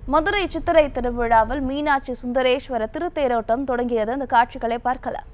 மதுரை சித்திரை திருவிழாவில் மீனாட்சி சுந்தரேஸ்வர திருத்தேரோட்டம் தொடங்கியது அந்த காட்சிகளை பார்க்கலாம்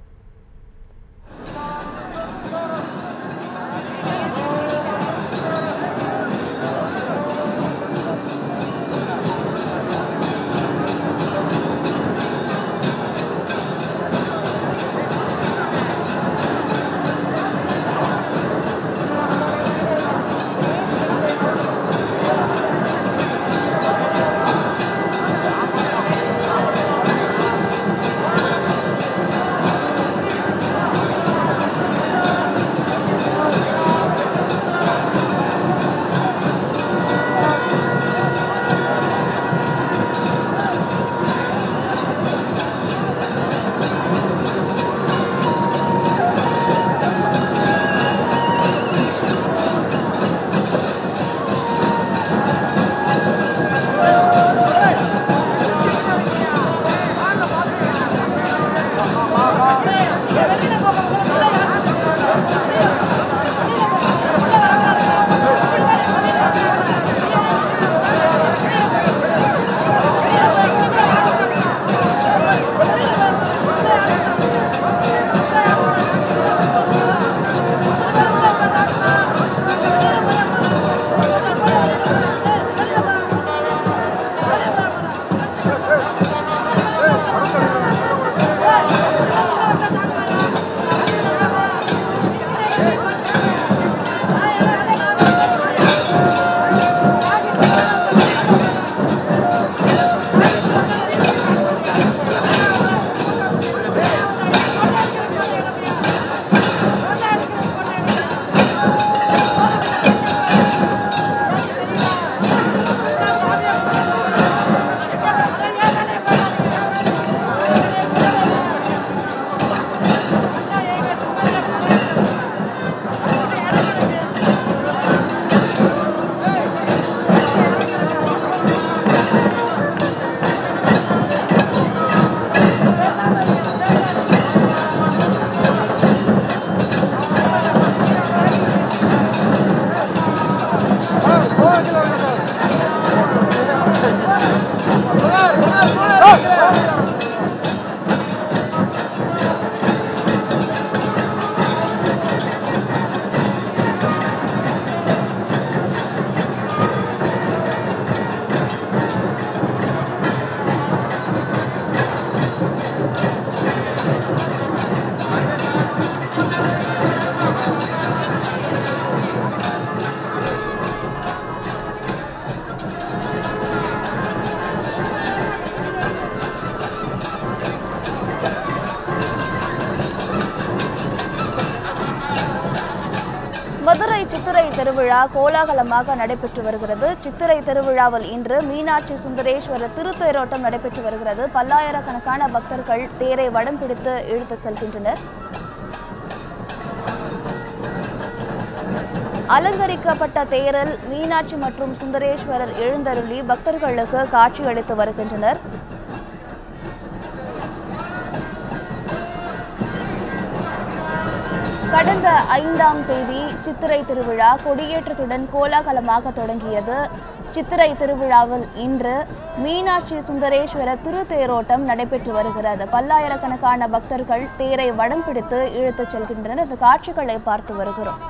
மதுரை சித்திரை திருவிழா கோலாகலமாக நடைபெற்று வருகிறது சித்திரை திருவிழாவில் இன்று மீனாட்சி சுந்தரேஸ்வர திருத்தேரோட்டம் நடைபெற்று வருகிறது பல்லாயிரக்கணக்கான பக்தர்கள் தேரை வடம் பிடித்து இழுத்து செல்கின்றனர் அலங்கரிக்கப்பட்ட தேரில் மீனாட்சி மற்றும் சுந்தரேஸ்வரர் எழுந்தருளி பக்தர்களுக்கு காட்சியளித்து வருகின்றனர் கடந்த ஐந்தாம் தேதி சித்திரை திருவிழா கொடியேற்றத்துடன் கோலாகலமாக தொடங்கியது சித்திரை திருவிழாவில் இன்று மீனாட்சி சுந்தரேஸ்வர திருத்தேரோட்டம் நடைபெற்று வருகிறது பல்லாயிரக்கணக்கான பக்தர்கள் தேரை வடம் பிடித்து இழுத்துச் செல்கின்றனர் இந்த காட்சிகளை பார்த்து வருகிறோம்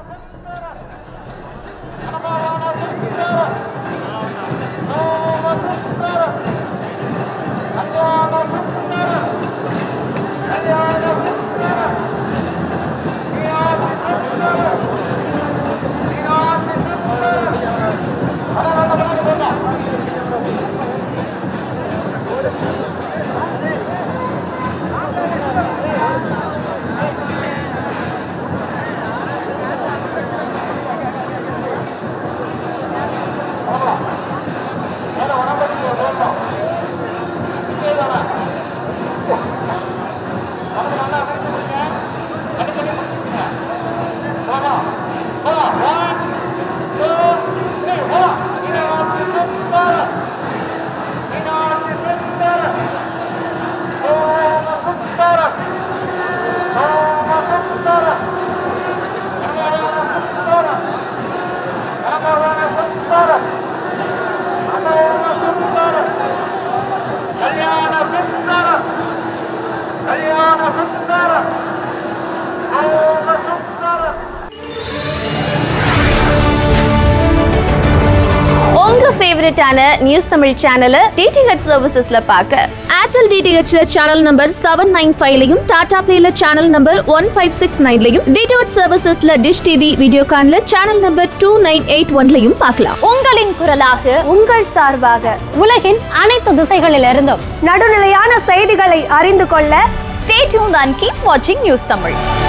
ஃபேவரட்டான நியூஸ் தமிழ் சேனலை டிடிஹெச் சர்வீசஸ்ல பார்க்க ஏர்டெல் டிடிஹெச்ல சேனல் நம்பர் செவன் நைன் ஃபைவ்லையும் டாடா பிளேல channel number one five six நைன்லையும் டிடிஹெச் சர்வீசஸ்ல டிஷ் டிவி வீடியோகான்ல channel number two nine eight ஒன்லையும் பார்க்கலாம் உங்களின் குரலாக உங்கள் சார்பாக உலகின் அனைத்து திசைகளிலிருந்தும் நடுநிலையான செய்திகளை அறிந்து கொள்ள ஸ்டே டியூன் அண்ட் கீப் வாட்சிங் நியூஸ் தமிழ்